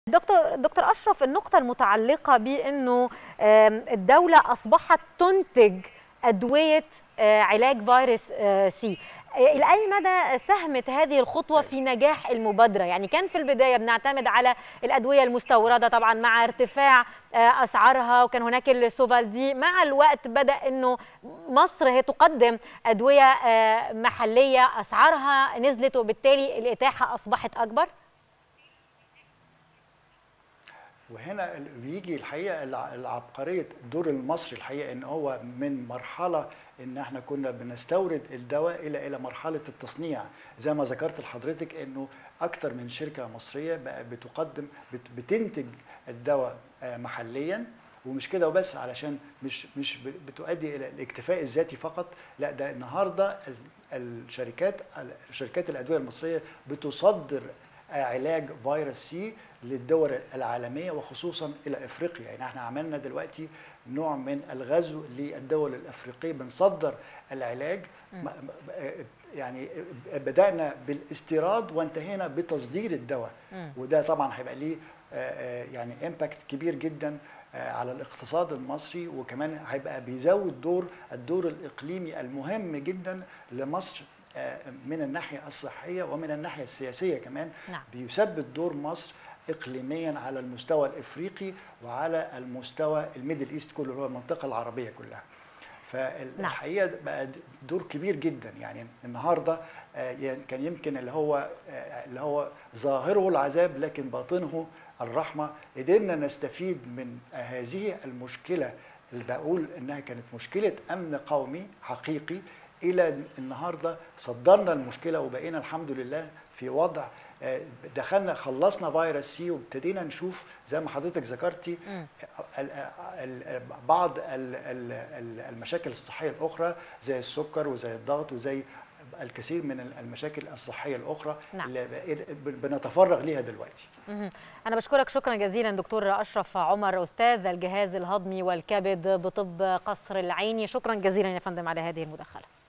دكتور دكتور اشرف النقطه المتعلقه بانه الدوله اصبحت تنتج ادويه علاج فيروس سي الى اي مدى ساهمت هذه الخطوه في نجاح المبادره يعني كان في البدايه بنعتمد على الادويه المستورده طبعا مع ارتفاع اسعارها وكان هناك السوفالدي مع الوقت بدا انه مصر هي تقدم ادويه محليه اسعارها نزلت وبالتالي الاتاحه اصبحت اكبر وهنا بيجي الحقيقه العبقريه الدور المصري الحقيقه ان هو من مرحله ان احنا كنا بنستورد الدواء الى الى مرحله التصنيع زي ما ذكرت لحضرتك انه اكتر من شركه مصريه بقى بتقدم بتنتج الدواء محليا ومش كده وبس علشان مش مش بتؤدي الى الاكتفاء الذاتي فقط لا ده النهارده الشركات شركات الادويه المصريه بتصدر علاج فيروس سي للدول العالميه وخصوصا الى افريقيا يعني احنا عملنا دلوقتي نوع من الغزو للدول الافريقيه بنصدر العلاج م. يعني بدانا بالاستيراد وانتهينا بتصدير الدواء م. وده طبعا هيبقى ليه يعني امباكت كبير جدا على الاقتصاد المصري وكمان هيبقى بيزود دور الدور الاقليمي المهم جدا لمصر من الناحيه الصحيه ومن الناحيه السياسيه كمان نعم. بيثبت دور مصر اقليميا على المستوى الافريقي وعلى المستوى الميدل ايست كله اللي هو المنطقه العربيه كلها فالحقيقه نعم. بقى دور كبير جدا يعني النهارده كان يمكن اللي هو اللي هو ظاهره العذاب لكن باطنه الرحمه قدرنا نستفيد من هذه المشكله اللي بقول انها كانت مشكله امن قومي حقيقي الى النهارده صدرنا المشكله وبقينا الحمد لله في وضع دخلنا خلصنا فيروس سي وابتدينا نشوف زي ما حضرتك ذكرتي بعض المشاكل الصحيه الاخرى زي السكر وزي الضغط وزي الكثير من المشاكل الصحيه الاخرى نعم. اللي بنتفرغ ليها دلوقتي. انا بشكرك شكرا جزيلا دكتور اشرف عمر استاذ الجهاز الهضمي والكبد بطب قصر العيني شكرا جزيلا يا فندم على هذه المداخله.